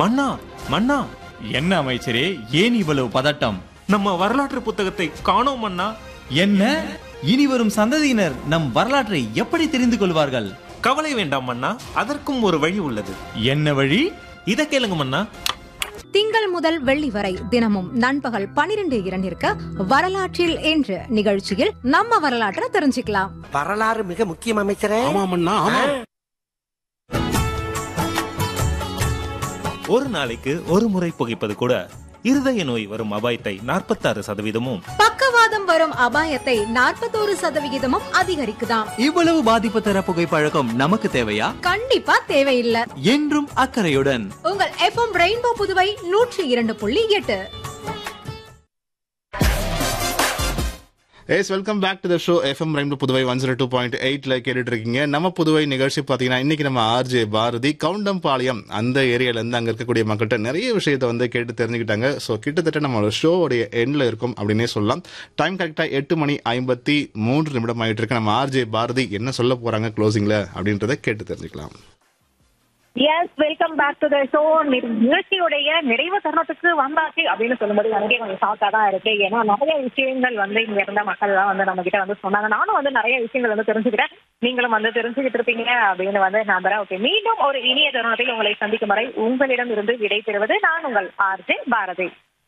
மன்னா மன்னா என்ன அமைச்சரே ஏன் இவ்வளவு பதட்டம் நம்ம வரலாற்று புத்தகத்தை காணோம் மன்னா என்ன இனி வரும் சந்ததியினர் நம் வரலாற்றை எப்படி தெரிந்து கொள்வார்கள் கவலை வேண்டாம் மன்னா அதற்கும் ஒரு வழி உள்ளது என்ன வழி இத கேளுங்க மன்னா திங்கள் முதல் வெள்ளி வரை தினமும் நண்பகல் பனிரெண்டு இரண்டிற்கு வரலாற்றில் என்று நிகழ்ச்சியில் நம்ம வரலாற்றை தெரிஞ்சுக்கலாம் வரலாறு மிக முக்கியம் அமைச்சரே ஆமாமண்ணா ஆமா ஒரு நாளைக்கு ஒரு முறை புகைப்பது கூட இருதய நோய் வரும் அபாயத்தை நாற்பத்தாறு சதவீதமும் பக்கவாதம் வரும் அபாயத்தை நாற்பத்தோரு சதவிகிதமும் அதிகரிக்குதாம் இவ்வளவு பாதிப்பு தர புகைப்பழக்கம் நமக்கு தேவையா கண்டிப்பா தேவையில்லை என்றும் அக்கறையுடன் உங்கள் எஃப்எம் ரெயின்போ புதுவை நூற்றி இரண்டு புள்ளி எட்டு yes welcome back to the show FM ரெண்டு Puduvai one zero two point எயிட்ல கேட்டுட்டு இருக்கீங்க நம்ம புதுவை நிகழ்ச்சி பார்த்தீங்கன்னா இன்னைக்கு நம்ம ஆர்ஜே பாரதி கவுண்டம்பாளையம் அந்த ஏரியால இருந்து அங்க இருக்கக்கூடிய மக்கள்கிட்ட நிறைய விஷயத்தை வந்து கேட்டு தெரிஞ்சுக்கிட்டாங்க ஸோ கிட்டத்தட்ட நம்மளோட ஷோவுடைய எண்ட்ல இருக்கும் அப்படின்னே சொல்லலாம் டைம் கரெக்டா எட்டு மணி ஐம்பத்தி மூன்று நிமிடம் ஆயிட்டு இருக்கு நம்ம ஆர்ஜே பாரதி என்ன சொல்ல போறாங்க க்ளோசிங்ல அப்படின்றத கேட்டு தெரிஞ்சுக்கலாம் yes welcome back to the show நிகழ்ச்சியுடைய நிறைவு தருணத்துக்கு வந்தாச்சு அப்படின்னு சொல்லும்போது எனக்கே கொஞ்சம் ஷாக்கா தான் இருக்கு ஏன்னா நிறைய விஷயங்கள் வந்து இங்க இருந்த மக்கள் எல்லாம் வந்து நம்ம கிட்ட வந்து சொன்னாங்க நானும் வந்து நிறைய விஷயங்கள் வந்து தெரிஞ்சுக்கிறேன் நீங்களும் வந்து தெரிஞ்சுக்கிட்டு இருப்பீங்க அப்படின்னு வந்து நம்புறேன் ஓகே மீண்டும் ஒரு இனிய தருணத்தில் உங்களை சந்திக்கும் வரை உங்களிடம் இருந்து விடை பெறுவது நான் உங்கள் ஆர்ஜே பாரதி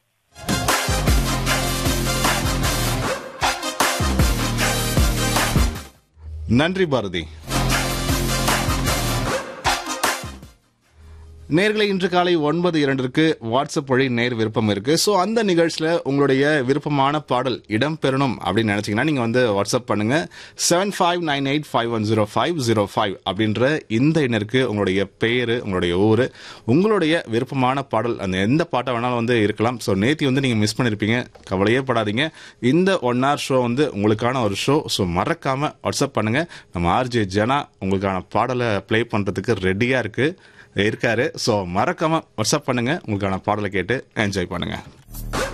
நன்றி பாரதி நேர்களை இன்று காலை ஒன்பது இரண்டிற்கு வாட்ஸ்அப் வழி நேர் விருப்பம் இருக்கு ஸோ அந்த நிகழ்ச்சியில் உங்களுடைய விருப்பமான பாடல் இடம் பெறணும் அப்படின்னு நினைச்சீங்கன்னா நீங்க வந்து வாட்ஸ்அப் பண்ணுங்க seven five nine eight five one zero five zero five அப்படின்ற இந்த எண்ணிற்கு உங்களுடைய பெயர் உங்களுடைய ஊர் உங்களுடைய விருப்பமான பாடல் அந்த எந்த பாட்டை வேணாலும் வந்து இருக்கலாம் ஸோ நேத்தி வந்து நீங்க மிஸ் பண்ணிருப்பீங்க கவலையே படாதீங்க இந்த ஒன் ஹவர் ஷோ வந்து உங்களுக்கான ஒரு ஷோ ஸோ மறக்காம வாட்ஸ்அப் பண்ணுங்க நம்ம ஆர்ஜே ஜனா உங்களுக்கான பாடலை ப்ளே பண்றதுக்கு ரெடியா இருக்கு இருக்காரு ஸோ மறக்காம வாட்ஸ்அப் பண்ணுங்க உங்களுக்கான பாடலை கேட்டு என்ஜாய் பண்ணுங்க